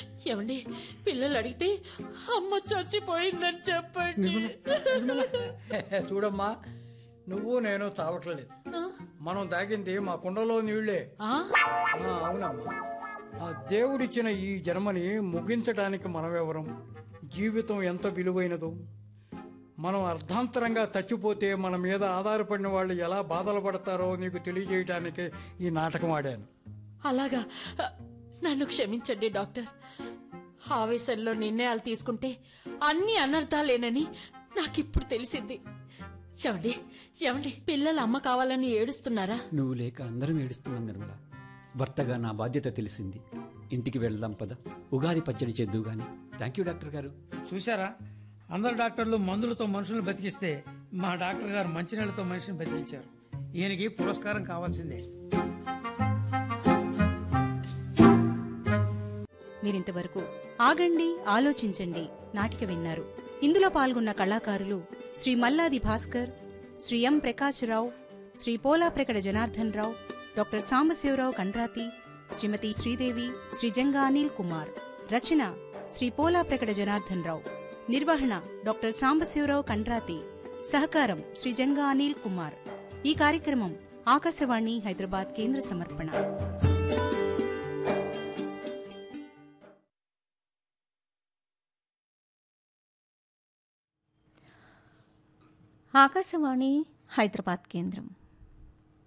ఏమండి పిల్లలు అడిగితే అమ్మ చచ్చిపోయిందని చెప్పండి చూడమ్మా నువ్వు నేను చావట్లేదు మనం తాగింది మా కుండలో నీళ్లే ఆ? ఆ, అవునమ్మా ఆ దేవుడిచ్చిన ఈ జన్మని ముగించడానికి మనమెవరం జీవితం ఎంత విలువైనదో మనం అర్ధాంతరంగా చచ్చిపోతే మన మీద ఆధారపడిన వాళ్ళు ఎలా బాధలు పడతారో నీకు తెలియజేయడానికి ఈ నాటకం ఆడాను అలాగా నన్ను క్షమించండి డాక్టర్ ఆవేశంలో నిర్ణయాలు తీసుకుంటే అన్ని అనర్థాలేనని నాకిప్పుడు తెలిసింది ఏమండి ఏమండి పిల్లల అమ్మ కావాలని ఏడుస్తున్నారా నువ్వు లేక అందరం ఏడుస్తున్నాం నిర్మల భర్తగా నా బాధ్యత తెలిసింది ఇంటికి వెళ్దాం పద ఉగాది పచ్చడి చేద్దు గాని థ్యాంక్ యూ డాక్టర్ గారు చూసారా అందరు డాక్టర్లు మందులతో మనుషులను బతికిస్తే మా డాక్టర్ గారు మంచినీళ్ళతో మనిషిని బతికించారు ఈయనకి పురస్కారం కావాల్సిందే మీరింతవరకు ఆగండి ఆలోచించండి నాటిక విన్నారు ఇందులో పాల్గొన్న కళాకారులు శ్రీ మల్లాది భాస్కర్ శ్రీ ఎం ప్రకాశరావు శ్రీ పోలాప్రకట జనార్దన్ రావు డాక్టర్ సాంబశివరావు కండ్రాతి శ్రీమతి శ్రీదేవి శ్రీ జంగా అనిల్ కుమార్ రచన శ్రీ పోలాప్రకట జనార్దన్ రావు నిర్వహణ డాక్టర్ సాంబశివరావు కండ్రాతి సహకారం శ్రీ జంగా అనిల్ కుమార్ ఈ కార్యక్రమం ఆకాశవాణి హైదరాబాద్ కేంద్ర సమర్పణ ఆకాశవాణి హైదరాబాద్ కేంద్రం